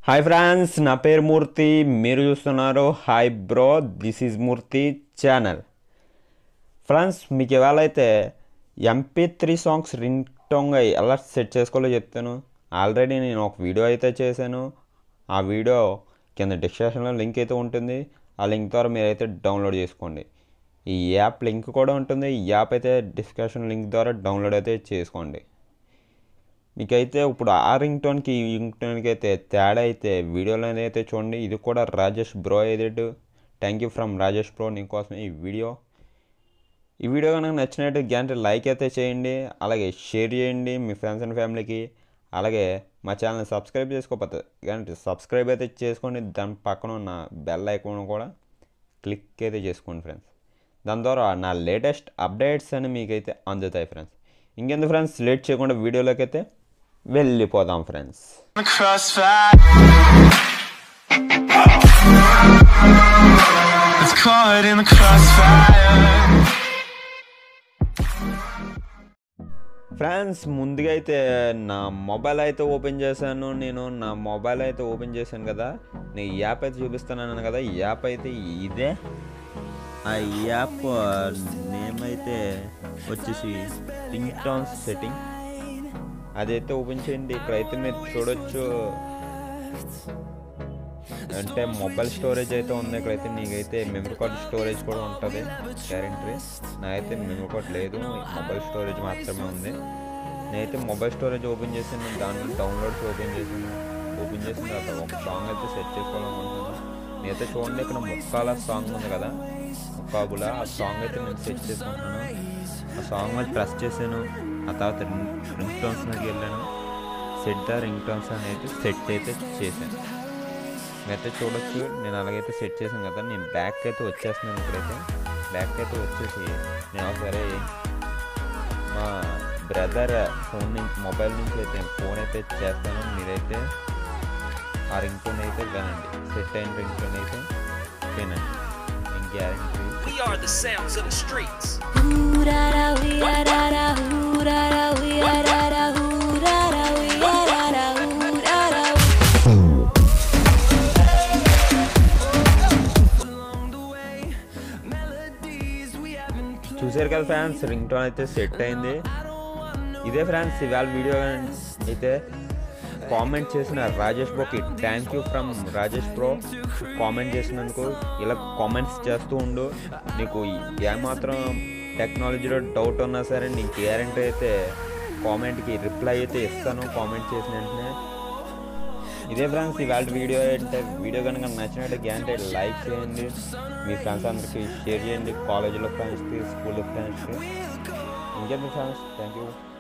Hi France నా పేరు మూర్తి మీరు చూస్తున్నారు hi bro this is Murthy channel friends మీకు ఇవాళ అయితే ఎంపీ త్రీ సాంగ్స్ రింగ్ టోంగా ఎలా సెట్ చేసుకోవాలో చెప్తాను ఆల్రెడీ నేను ఒక వీడియో అయితే చేశాను ఆ వీడియో కింద డిస్క్రిప్షన్లో లింక్ అయితే ఉంటుంది ఆ లింక్ ద్వారా మీరైతే డౌన్లోడ్ చేసుకోండి ఈ యాప్ లింక్ కూడా ఉంటుంది ఈ యాప్ అయితే డిస్క్రిప్షన్ లింక్ ద్వారా డౌన్లోడ్ అయితే చేసుకోండి మీకైతే ఇప్పుడు ఆ రింగ్ టోన్కి ఈ రింగ్ టోన్కి అయితే తేడా అయితే వీడియోలో అయితే చూడండి ఇది కూడా Rajesh bro edit thank you from Rajesh bro నీకోసం ఈ వీడియో ఈ వీడియో కనుక నచ్చినట్టు గంట లైక్ అయితే చేయండి అలాగే షేర్ చేయండి మీ ఫ్రెండ్స్ అండ్ ఫ్యామిలీకి అలాగే మా ఛానల్ సబ్స్క్రైబ్ చేసుకోకపోతే గంట సబ్స్క్రైబ్ అయితే చేసుకోండి దాని పక్కన ఉన్న బెల్ ఐకాన్ కూడా క్లిక్ అయితే చేసుకోండి ఫ్రెండ్స్ దాని ద్వారా నా లేటెస్ట్ అప్డేట్స్ అని మీకైతే అందుతాయి ఫ్రెండ్స్ ఇంకెందుకు ఫ్రెండ్స్ లేట్ చేయకుండా వీడియోలోకి అయితే వెళ్ళిపోదాం friends the crossfire. It's caught in the crossfire. Friends ముందుగా అయితే నా మొబైల్ అయితే ఓపెన్ చేశాను నేను నా మొబైల్ అయితే ఓపెన్ చేశాను కదా నేను ఈ యాప్ అయితే చూపిస్తున్నాను కదా ఈ యాప్ అయితే ఇదే ఆ యాప్ నేమ్ అయితే వచ్చేసి రింగ్ టోన్ సెట్టింగ్ అదైతే ఓపెన్ చేయండి ఇక్కడైతే మీరు చూడొచ్చు అంటే మొబైల్ స్టోరేజ్ అయితే ఉంది ఇక్కడైతే నీకైతే మెమరీ కార్డ్ స్టోరేజ్ కూడా ఉంటుంది గ్యారంటీ నాకైతే మెమరీ కార్డ్ లేదు మొబైల్ స్టోరేజ్ మాత్రమే ఉంది నేనైతే మొబైల్ స్టోరేజ్ ఓపెన్ చేసాను దాంట్లో డౌన్లోడ్స్ ఓపెన్ చేసాను ఓపెన్ చేసిన తర్వాత ఒక సాంగ్ అయితే సెట్ చేసుకోవాలనుకుంటున్నాను నేనైతే చూడండి ఇక్కడ ముక్కాల సాంగ్ ఉంది కదా ముక్కాబుల ఆ సాంగ్ అయితే నేను సెట్ చేసుకుంటున్నాను ఆ సాంగ్ మీద ప్రెస్ చేశాను ఆ తర్వాత రింగ్ టోన్స్ మీదకి వెళ్ళాను సెట్ ద రింగ్ టోన్స్ అనేది సెట్ అయితే చేశాను అయితే చూడొచ్చు నేను అలాగైతే సెట్ చేశాను కదా నేను బ్యాక్ అయితే వచ్చేస్తున్నాను ఇప్పుడైతే బ్యాక్ అయితే వచ్చేసి నేను ఒకసారి మా బ్రదర్ ఫోన్ నుంచి మొబైల్ నుంచి అయితే ఫోన్ అయితే చేస్తాను మీరైతే ఆ రింగ్ టోన్ అయితే వినండి సెట్ అయిన రింగ్ టోన్ అయితే వినండి నేను guarantee We are the sounds of the streets. Ooh da da wee da da da ooh da da wee da da da ooh da da wee da da da ooh da da wee. చూసారు కదా fans ring tone అయితే set అయింది ఇదే friends ఇవాళ video అయితే comment చేసిన రాజేష్ బ్రోకి thank you from Rajesh bro comment చేసినందుకు ఇలా కామెంట్స్ చేస్తూ ఉండు నీకు ఏమాత్రం టెక్నాలజీలో డౌట్ ఉన్నా సరే నీకు గ్యారంటీ అయితే కామెంట్కి రిప్లై అయితే ఇస్తాను కామెంట్ చేసిన వెంటనే ఇదే ఫ్రెండ్స్ ఇవాళ వీడియో అంటే వీడియో కనుక నచ్చినట్టు గ్యారంటీ లైక్ చేయండి మీ ఫ్రెండ్స్ అందరికీ షేర్ చేయండి కాలేజీలో ఫ్రెండ్స్కి స్కూల్ ఫ్రెండ్స్కి ఇంకేంటి ఫ్రెండ్స్ థ్యాంక్ యూ